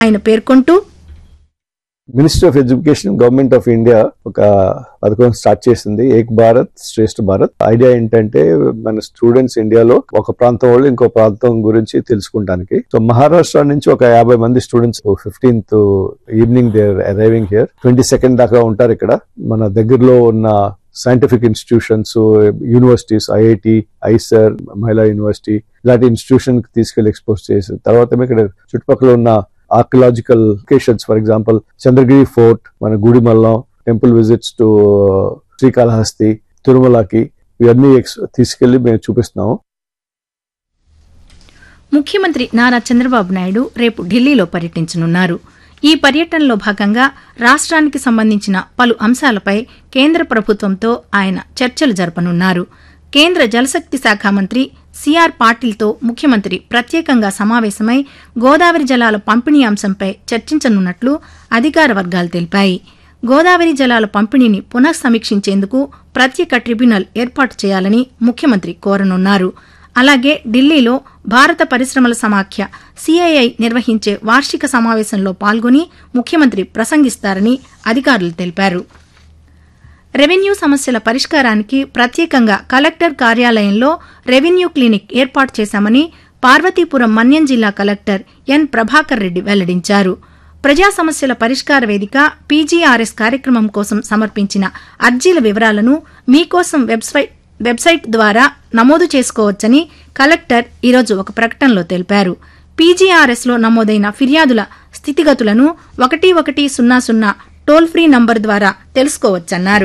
ఆయన పేర్కొంటూ ministry of education government of India ఒక పథకం స్టార్ట్ చేసింది ఏక్ భారత్ శ్రేష్ఠ భారత్ ఐడియా ఏంటంటే మన స్టూడెంట్స్ ఇండియాలో ఒక ప్రాంతం వాళ్ళు ఇంకో ప్రాంతం గురించి తెలుసుకుంటానికి సో మహారాష్ట్ర నుంచి ఒక యాభై మంది students fifteenth evening they're arriving here twenty second దాకా ఉంటారు ఇక్కడ మన దగ్గరలో ఉన్న scientific institutions universities IIT IISER మహిళా యూనివర్సిటీ ఇలాంటి ఇన్స్టిట్యూషన్ కి తీసుకెళ్లి ఎక్స్పోజ్ చేసి తర్వాత ఇక్కడ చుట్టుపక్కల ఉన్న archaeological locations for example Chandragiri fort మన Gudimallam temple visits to Srikalahasti తిరుమలకి ఇవన్నీ ఎక్స్- తీసుకెళ్లి మేము చూపిస్తున్నాము ముఖ్యమంత్రి నారా చంద్రబాబు నాయుడు రేపు ఢిల్లీలో పర్యటించనున్నారు ఈ పర్యటనలో భాగంగా రాష్ట్రానికి సంబంధించిన పలు అంశాలపై కేంద్ర ప్రభుత్వంతో ఆయన చర్చలు జరపనున్నారు కేంద్ర జలశక్తి శాఖ మంత్రి సిఆర్ పాటిల్తో ముఖ్యమంత్రి ప్రత్యేకంగా సమావేశమై గోదావరి జలాల పంపిణీ అంశంపై చర్చించనున్నట్లు అధికార వర్గాలు తెలిపాయి గోదావరి జలాల పంపిణీని పునఃసమీక్షించేందుకు ప్రత్యేక ట్రిబ్యునల్ ఏర్పాటు చేయాలని ముఖ్యమంత్రి కోరనున్నారు అలాగే ఢిల్లీలో భారత పరిశ్రమల సమాఖ్య సిఐఐ నిర్వహించే వార్షిక సమావేశంలో పాల్గొని ముఖ్యమంత్రి ప్రసంగిస్తారని అధికారులు తెలిపారు రెవెన్యూ సమస్యల పరిష్కారానికి ప్రత్యేకంగా కలెక్టర్ కార్యాలయంలో రెవెన్యూ క్లినిక్ ఏర్పాటు చేశామని పార్వతీపురం మన్యం జిల్లా కలెక్టర్ ఎన్ ప్రభాకర్ రెడ్డి వెల్లడించారు ప్రజా సమస్యల పరిష్కార వేదిక పీజీఆర్ఎస్ కార్యక్రమం కోసం సమర్పించిన అర్జీల వివరాలను మీకోసం వెబ్సైట్ వెబ్సైట్ ద్వారా నమోదు చేసుకోవచ్చని కలెక్టర్ ఈరోజు ఒక ప్రకటనలో తెలిపారు పీజీఆర్ఎస్లో నమోదైన ఫిర్యాదుల స్థితిగతులను ఒకటి ఒకటి సున్నా సున్నా టోల్ ఫ్రీ నంబర్ ద్వారా తెలుసుకోవచ్చన్నారు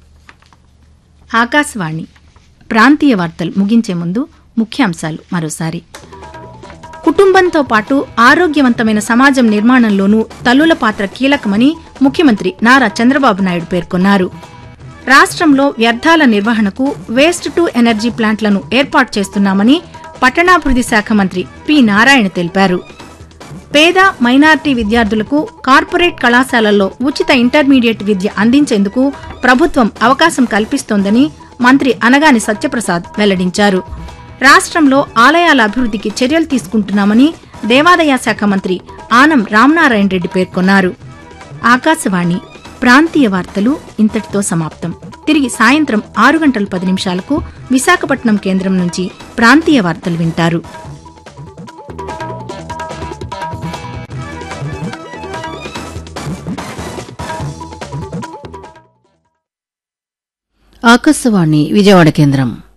ఆకాశవాణి ప్రాంతీయ వార్తలు ముగించే ముందు ముఖ్యాంశాలు మరోసారి కుటుంబంతో పాటు ఆరోగ్యవంతమైన సమాజం నిర్మాణంలోనూ తల్లుల పాత్ర కీలకమని ముఖ్యమంత్రి నారా చంద్రబాబు నాయుడు పేర్కొన్నారు రాష్ట్రంలో వ్యర్థాల నిర్వహణకు వేస్ట్ టు ఎనర్జీ ప్లాంట్లను ఏర్పాటు చేస్తున్నామని పట్టణాభివృద్ది శాఖ మంత్రి పి నారాయణ తెలిపారు పేద మైనార్టీ విద్యార్థులకు కార్పొరేట్ కళాశాలల్లో ఉచిత ఇంటర్మీడియట్ విద్య అందించేందుకు ప్రభుత్వం అవకాశం కల్పిస్తోందని మంత్రి అనగాని సత్యప్రసాద్ వెల్లడించారు రాష్ట్రంలో ఆలయాల అభివృద్ధికి చర్యలు తీసుకుంటున్నామని దేవాదాయ శాఖ మంత్రి ఆనం రామనారాయణ రెడ్డి పేర్కొన్నారు ఆకాశవాణి ప్రాంతీయ వార్తలు ఇంతటితో సమాప్తం తిరిగి సాయంత్రం ఆరు గంటల పది నిమిషాలకు విశాఖపట్నం కేంద్రం నుంచి ప్రాంతీయ వార్తలు వింటారు ఆకాశవాణి విజయవాడ కేంద్రం